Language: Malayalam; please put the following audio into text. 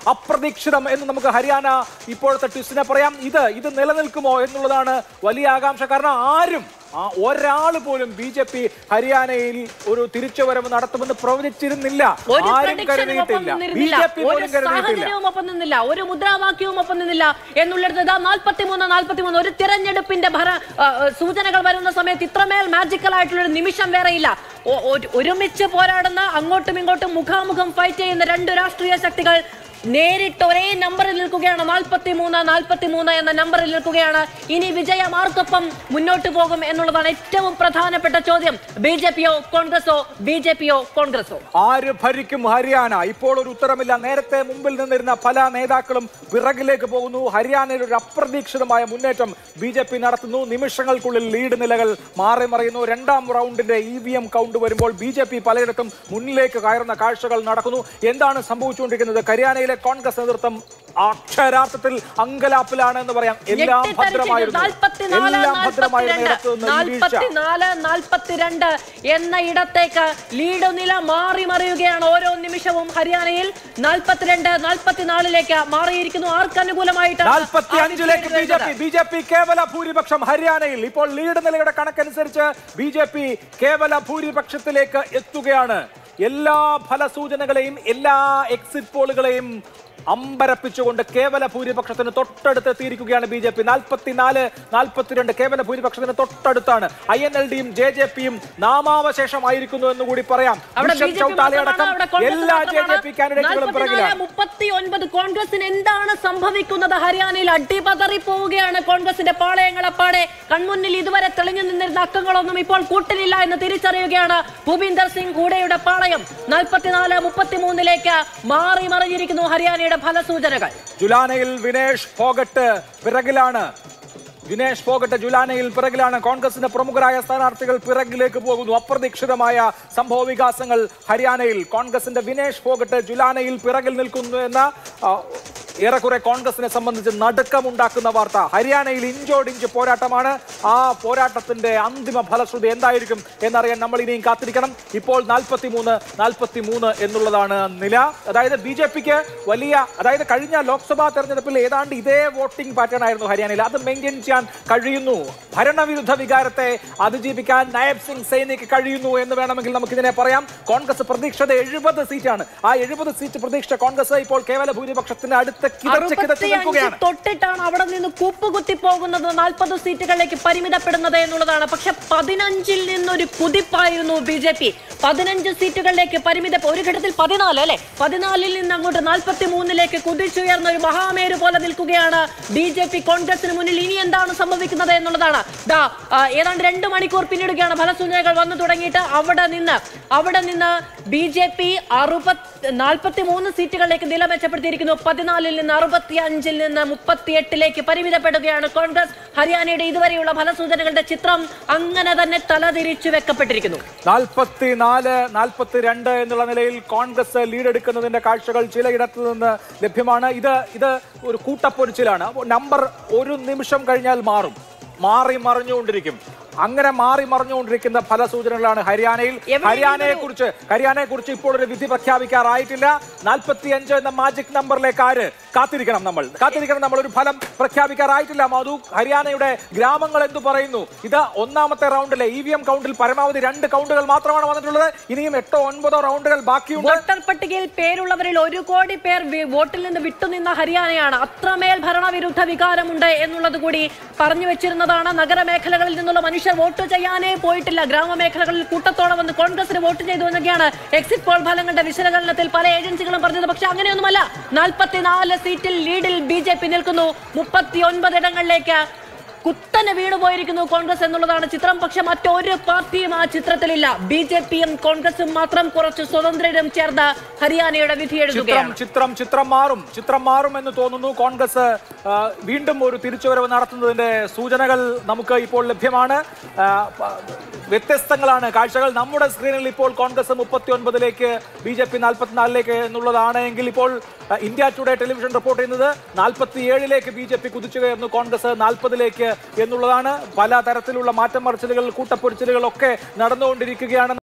അപ്രതീക്ഷിതം എന്ന് നമുക്ക് ഹരിയാന ഇപ്പോഴത്തെ ട്വിസ്റ്റിനെ പറയാം ഇത് ഇത് നിലനിൽക്കുമോ എന്നുള്ളതാണ് വലിയ ആകാംക്ഷ കാരണം ആരും ആ ഒരാൾ പോലും ബി ജെ പി ഹരിയാനയിൽ ഒരു തിരിച്ചുവരവ് നടത്തുമെന്ന് പ്രവചിച്ചിരുന്നില്ല ഒരു ആരും prediction ഉം ഒപ്പം കരുതിയിട്ടില്ല ബി നിന്നിരുന്നില്ല. ജെ പി ഒരു പോലും കരുതിയിട്ടില്ല സാഹചര്യവും ഒപ്പം നിന്നില്ല ഒരു മുദ്രാവാക്യവും ഒപ്പം നിന്നില്ല എന്നുള്ളത് നാൽപ്പത്തിമൂന്ന് നാൽപ്പത്തിമൂന്ന് ഒരു തിരഞ്ഞെടുപ്പിന്റെ ഭര ആ, ആ, സൂചനകൾ വരുന്ന സമയത്ത് ഇത്രമേൽ മാജിക്കൽ ആയിട്ടുള്ള ഒരു നിമിഷം വേറെയില്ല ഒ- ഒരു- ഒരുമിച്ച് പോരാടുന്ന അങ്ങോട്ടും ഇങ്ങോട്ടും മുഖാമുഖം ഫൈറ്റ് ചെയ്യുന്ന രണ്ട് രാഷ്ട്രീയ ശക്തികൾ നേരിട്ട് ഒരേ നമ്പറിൽ നിൽക്കുകയാണ് നാൽപ്പത്തി മൂന്ന് നാൽപ്പത്തി മൂന്ന് എന്ന നമ്പറിൽ നിൽക്കുകയാണ് ഇനി വിജയം ആർക്കൊപ്പം മുന്നോട്ട് പോകും എന്നുള്ളതാണ് ഏറ്റവും പ്രധാനപ്പെട്ട ചോദ്യം ബി ജെ പിയോ കോൺഗ്രസോ ബി ജെ പിയോ കോൺഗ്രസോ ആര് ഭരിക്കും ഹരിയാന ഇപ്പോൾ ഒരു ഉത്തരമില്ല നേരത്തെ മുമ്പിൽ നിന്നിരുന്ന പല നേതാക്കളും പിറകിലേക്ക് പോകുന്നു ഹരിയാനയിൽ ഒരു അപ്രതീക്ഷിതമായ മുന്നേറ്റം ബി ജെ പി നടത്തുന്നു നിമിഷങ്ങൾക്കുള്ളിൽ ലീഡ് നിലകൾ മാറി മറിയുന്നു രണ്ടാം റൗണ്ടിന്റെ ഇ വി എം കൗണ്ട് വരുമ്പോൾ ബി ജെ പി പലയിടത്തും മുന്നിലേക്ക് കയറുന്ന കാഴ്ചകൾ നടക്കുന്നു എന്താണ് സംഭവിച്ചുകൊണ്ടിരിക്കുന്നത് ഹരിയാനയിലെ കോൺഗ്രസ് നേതൃത്വം അക്ഷരാർത്ഥത്തിൽ അങ്കലാപ്പിലാണ് എന്ന് പറയാം എല്ലാം ഭദ്രമായിരുന്നു എല്ലാം ഭദ്രമായിരുന്നു ഇടത്തു നിന്ന് ഈ വീഴ്ച നാൽപ്പത്തിനാല് നാൽപ്പത്തിരണ്ട് എന്ന ഇടത്തേക്ക് ലീഡ് നില മാറി മറിയുകയാണ് ഓരോ നിമിഷവും ഹരിയാനയിൽ നാൽപ്പത്തിരണ്ട് നാൽപ്പത്തിനാലിലേക്ക് മാറിയിരിക്കുന്നു ആർക്ക് അനുകൂലമായിട്ടാണ് നാൽപ്പത്തി അഞ്ചിലേക്ക് B J P B J P കേവല ഭൂരിപക്ഷം ഹരിയാനയിൽ ഇപ്പോൾ ലീഡ് നിലയുടെ കണക്കനുസരിച്ച് ബി ജെ പി കേവല ഭൂരിപക്ഷത്തിലേക്ക് എത്തുകയാണ് എല്ലാ ഫലസൂചനകളെയും എല്ലാ എക്സിറ്റ് പോളുകളെയും അമ്പരപ്പിച്ചുകൊണ്ട് കേവല ഭൂരിപക്ഷത്തിന് തൊട്ടടുത്ത് എത്തിയിരിക്കുകയാണ് ബി ജെ പി നാൽപ്പത്തിനാല് നാൽപ്പത്തിരണ്ട് കേവല ഭൂരിപക്ഷത്തിന് തൊട്ടടുത്താണ് ഐ എൻ എൽ ഡിയും ജെ ജെ പിയും നാമാവശേഷമായിരിക്കുന്നു എന്ന് കൂടി പറയാം അവിടെ Dushyant B J P Chautala മാത്രമാണ്, അടക്കം അവിടെ കോൺഗ്രസ് എല്ലാ ജെ ജെ മാത്രമാണ്. പി കാൻഡിഡേറ്റുകളും പിറകിലാണ് മുപ്പത്തി ഒൻപത് കോൺഗ്രസിന് എന്താണ് സംഭവിക്കുന്നത് ഹരിയാനയിൽ അടിപതറി പോവുകയാണ് കോൺഗ്രസിന്റെ പാളയങ്ങൾ അപ്പാടെ കൺമുന്നിൽ ഇതുവരെ തെളിഞ്ഞു നിന്നിരുന്ന അക്കങ്ങളൊന്നും ഇപ്പോൾ കൂട്ടിനില്ല എന്ന് തിരിച്ചറിയുകയാണ് ഭൂപീന്ദർ സിംഗ് ഹൂഡയുടെ പാളയം നാൽപ്പത്തിനാല് മുപ്പത്തിമൂന്നിലേക്ക് മാറി മറിഞ്ഞിരിക്കുന്നു ഹരിയാനയുടെ ഫലസൂചനകൾ ജുലാനയിൽ വിനേഷ് ഫോഗട്ട് പിറകിലാണ് വിനേഷ് ഫോഗട്ട് ജുലാനയിൽ പിറകിലാണ് കോൺഗ്രസിന്റെ പ്രമുഖരായ സ്ഥാനാർത്ഥികൾ പിറകിലേക്ക് പോകുന്നു അപ്രതീക്ഷിതമായ സംഭവ വികാസങ്ങൾ ഹരിയാനയിൽ കോൺഗ്രസിന്റെ വിനേഷ് ഫോഗട്ട് ജുലാനയിൽ പിറകിൽ നിൽക്കുന്നു എന്ന ആ, ഏറെക്കുറെ കോൺഗ്രസിനെ സംബന്ധിച്ച് നടുക്കമുണ്ടാക്കുന്ന വാർത്ത ഹരിയാനയിൽ ഇഞ്ചോടിഞ്ച് പോരാട്ടമാണ് ആ പോരാട്ടത്തിന്റെ അന്തിമ ഫലശ്രുതി എന്തായിരിക്കും എന്നറിയാൻ നമ്മൾ ഇനിയും കാത്തിരിക്കണം ഇപ്പോൾ നാൽപ്പത്തി മൂന്ന് നാൽപ്പത്തി മൂന്ന് എന്നുള്ളതാണ് നില അതായത് ബി ജെ പിക്ക് വലിയ അതായത് കഴിഞ്ഞ ലോക്സഭാ തെരഞ്ഞെടുപ്പിൽ ഏതാണ്ട് ഇതേ വോട്ടിംഗ് പാറ്റേൺ ആയിരുന്നു ഹരിയാനയിൽ അത് മെയിൻറ്റെയിൻ ചെയ്യാൻ കഴിയുന്നു ഭരണവിരുദ്ധ വികാരത്തെ അതിജീവിക്കാൻ നയബ് സിംഗ് സൈനിക്ക് കഴിയുന്നു എന്ന് വേണമെങ്കിൽ നമുക്ക് ഇതിനെ പറയാം കോൺഗ്രസ് പ്രതീക്ഷിച്ചത് എഴുപത് സീറ്റാണ് ആ എഴുപത് സീറ്റ് പ്രതീക്ഷിച്ച കോൺഗ്രസ് ഇപ്പോൾ കേവല ഭൂരിപക്ഷത്തിന് അടുത്ത് കിതച്ച് കിതച്ച് അറുപത്തിയഞ്ച് നിൽക്കുകയാണ് തൊട്ടിട്ടാണ് അവിടെ നിന്ന് കൂപ്പുകുത്തി പോകുന്നത് നാൽപ്പത് സീറ്റുകളിലേക്ക് പരിമിതപ്പെടുന്നത് എന്നുള്ളതാണ് പക്ഷെ പതിനഞ്ചിൽ നിന്നൊരു കുതിപ്പായിരുന്നു ബി ജെ പി പതിനഞ്ച് സീറ്റുകളിലേക്ക് പരിമിത ഒരു ഘട്ടത്തിൽ പതിനാല് അല്ലെ പതിനാലിൽ നിന്ന് അങ്ങോട്ട് നാൽപ്പത്തി മൂന്നിലേക്ക് കുതിച്ചുയർന്ന ഒരു മഹാമേരു പോലെ നിൽക്കുകയാണ് ബി ജെ പി കോൺഗ്രസിന് മുന്നിൽ ഇനി എന്താണ് സംഭവിക്കുന്നത് എന്നുള്ളതാണ് ദാ ആ, ഏതാണ്ട് രണ്ട് മണിക്കൂർ പിന്നിടുകയാണ് ഫലസൂചനകൾ വന്നു തുടങ്ങിയിട്ട് അവിടെ നിന്ന് അവിടെ നിന്ന് ബി ജെ പി അറുപത് നാൽപ്പത്തി മൂന്ന് സീറ്റുകളിലേക്ക് നില മെച്ചപ്പെടുത്തിയിരിക്കുന്നു പതിനാലിൽ നിന്ന് അറുപത്തി അഞ്ചിൽ നിന്ന് മുപ്പത്തി എട്ടിലേക്ക് പരിമിതപ്പെടുകയാണ് കോൺഗ്രസ് ഹരിയാനയുടെ ഇതുവരെയുള്ള ഫലസൂചനകളുടെ ചിത്രം അങ്ങനെ തന്നെ തലതിരിച്ചു വെക്കപ്പെട്ടിരിക്കുന്നു നാൽപ്പത്തി നാല് നാൽപ്പത്തി രണ്ട് എന്നുള്ള നിലയിൽ കോൺഗ്രസ് ലീഡ് എടുക്കുന്നതിന്റെ കാഴ്ചകൾ ചിലയിടത്ത് നിന്ന് ലഭ്യമാണ് ഇത് ഇത് ഒരു കൂട്ടപ്പൊരിച്ചിലാണ് അപ്പോൾ നമ്പർ ഒരു നിമിഷം കഴിഞ്ഞാൽ മാറും മാറി മറിഞ്ഞുകൊണ്ടിരിക്കും അങ്ങനെ മാറി മറിഞ്ഞുകൊണ്ടിരിക്കുന്ന ഫലസൂചനകളാണ് ഹരിയാനയിൽ എവിടെയെങ്കിലും ഹരിയാനയെ കുറിച്ച് ഹരിയാനയെ കുറിച്ച് ഇപ്പോൾ ഒരു വിധി പ്രഖ്യാപിക്കാറായിട്ടില്ല നാൽപ്പത്തി അഞ്ച് എന്ന മാജിക് നമ്പറിലേക്ക് ആര് കാത്തിരിക്കണം നമ്മൾ കാത്തിരിക്കണം നമ്മൾ ഒരു ഫലം പ്രഖ്യാപിക്കാറായിട്ടില്ല മധു ഹരിയാനയുടെ ഗ്രാമങ്ങൾ എന്തു പറയുന്നു ഇത് ഒന്നാമത്തെ റൗണ്ടിലെ ഇ വി എം കൗണ്ടിൽ പരമാവധി രണ്ട് കൗണ്ടുകൾ മാത്രമാണ് വന്നിട്ടുള്ളത് ഇനിയും എട്ടോ ഒൻപതോ റൗണ്ടുകൾ ബാക്കിയുണ്ട് വോട്ടർ പട്ടികയിൽ പേരുള്ളവരിൽ ഒരു കോടി പേർ വി- വോട്ടിൽ നിന്ന് വിട്ടുനിന്ന ഹരിയാനയാണ് അത്രമേൽ ഭരണവിരുദ്ധ വികാരമുണ്ട് എന്നുള്ളത് കൂടി പറഞ്ഞു വെച്ചിരുന്നതാണ് നഗരമേഖലകളിൽ നിന്നുള്ള മനുഷ്യർ വോട്ട് ചെയ്യാനേ പോയിട്ടില്ല ഗ്രാമമേഖലകളിൽ കൂട്ടത്തോടെ വന്ന് കോൺഗ്രസിന് വോട്ട് ചെയ്തു എന്നൊക്കെയാണ് എക്സിറ്റ് പോൾ ഫലങ്ങളുടെ വിശകലനത്തിൽ പല ഏജൻസികളും പറഞ്ഞത് പക്ഷെ അങ്ങനെയൊന്നുമല്ല നാൽപ്പത്തിനാല് സീറ്റിൽ ലീഡിൽ ബി ജെ പി നിൽക്കുന്നു മുപ്പത്തി ഒൻപത് ഇടങ്ങളിലേക്ക് കുത്തനെ വീണു പോയിരിക്കുന്നു കോൺഗ്രസ് എന്നുള്ളതാണ് ചിത്രം പക്ഷെ മറ്റൊരു പാർട്ടിയും ആ ചിത്രത്തിലില്ല ബി ജെ പിയും കോൺഗ്രസും മാത്രം കുറച്ച് സ്വതന്ത്രരും ചേർന്ന് ഹരിയാനയുടെ വിധി ചിത്രം എഴുതുകയാണ് ചിത്രം ചിത്രം മാറും ചിത്രം മാറും എന്ന് തോന്നുന്നു കോൺഗ്രസ് ആ, വീണ്ടും ഒരു തിരിച്ചുവരവ് നടത്തുന്നതിന്റെ സൂചനകൾ നമുക്ക് ഇപ്പോൾ ലഭ്യമാണ് ആ, പ- വ്യത്യസ്തങ്ങളാണ് കാഴ്ചകൾ നമ്മുടെ സ്ക്രീനിൽ ഇപ്പോൾ കോൺഗ്രസ് മുപ്പത്തി ഒൻപതിലേക്ക് ബി ജെ പി നാൽപ്പത്തിനാലിലേക്ക് എന്നുള്ളതാണ് എങ്കിൽ ഇപ്പോൾ ആ, ഇന്ത്യ ടുഡേ ടെലിവിഷൻ റിപ്പോർട്ട് ചെയ്യുന്നത് നാൽപ്പത്തി ഏഴിലേക്ക് ബി ജെ പി കുതിച്ചു കയറുന്നു കോൺഗ്രസ് നാൽപ്പതിലേക്ക് എന്നുള്ളതാണ് പല തരത്തിലുള്ള മാറ്റം മറിച്ചിലുകൾ കൂട്ടപ്പൊരിച്ചിലുകൾ ഒക്കെ നടന്നുകൊണ്ടിരിക്കുകയാണ്